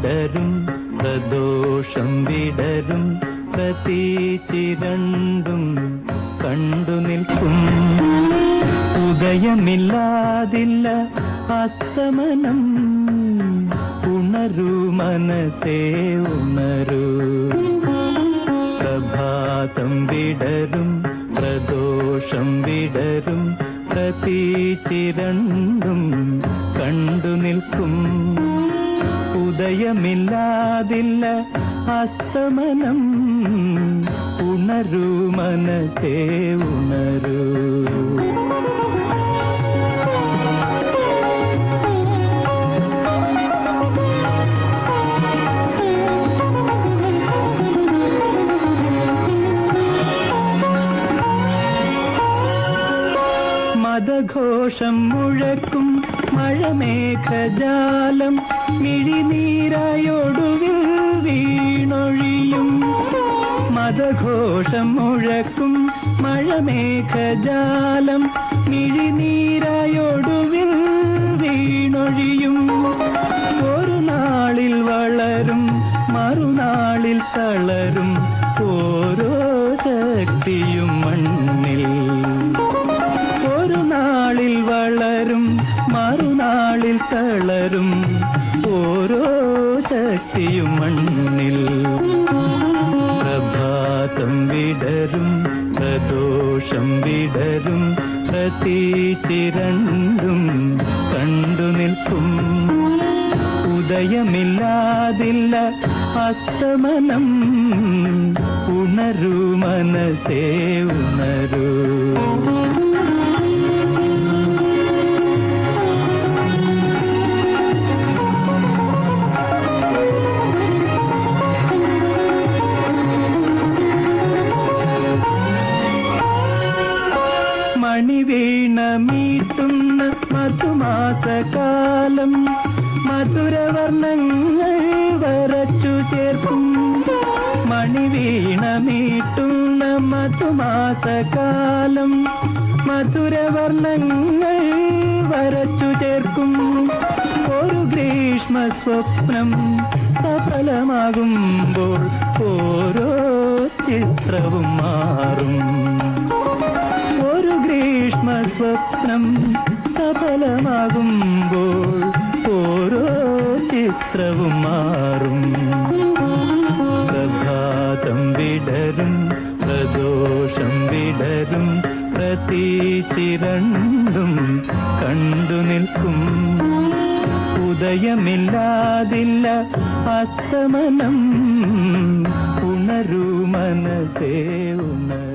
വിടരും പ്രദോഷം വിടരും പ്രതീച്ചിരണ്ടും കണ്ടു നിൽക്കും ഉദയമില്ലാതില്ല അസ്തമനം ഉണരൂ മനസ്സേ ഉണരൂ പ്രഭാതം വിടരും പ്രദോഷം വിടരും പ്രതീച്ചിരണ്ടും കണ്ടു നിൽക്കും ഉദയമില്ലാതില്ല അസ്തമനം ഉണരൂ മനസ്സേ ഉണരൂ മതഘോഷം മുഴക്കും മഴമേഘജാലം മിഴിനീരായൊടുവിൽ വീണൊഴിയും മതഘോഷം മുഴക്കും മഴമേഘജാലം മിഴിനീരായൊടുവിൽ വീണൊഴിയും ഒരു നാളിൽ വളരും മറുനാളിൽ തളരും ഓരോ ശക്തിയും മണ്ണിൽ ഒരു നാളിൽ വളരും മറുനാളിൽ തളരും ഓരോ ശക്തിയും മണ്ണിൽ പ്രഭാതം വിടരും പ്രദോഷം വിടരും പ്രതീച്ചിരണ്ടും കണ്ടു നിൽക്കും ഉദയമില്ലാതില്ല അസ്തമനം ഉണരൂ മനസ്സേ ഉണരൂ മണിവീണ മീട്ടുന്ന മധുമാസകാലം മധുരവർണ്ണങ്ങൾ വരച്ചു ചേർക്കും മണിവീണ മീട്ടുന്ന മധുമാസകാലം മധുരവർണ്ണങ്ങൾ വരച്ചു ചേർക്കും ഒരു ഗ്രീഷ്മ സ്വപ്നം സഫലമാകുമ്പോൾ ഓരോ ചിത്രവും മാറും ഒരു ഗ്രീഷ്മ സ്വപ്നം സഫലമാകുമ്പോൾ ഓരോ ചിത്രവും മാറും പ്രഭാതം വിടരും പ്രദോഷം വിടരും പ്രതീച്ചിരണ്ടും കണ്ടു നിൽക്കും ഉദയമില്ലാതില്ല അസ്തമനം ഉണരൂ മനസ്സേ ഉണരൂ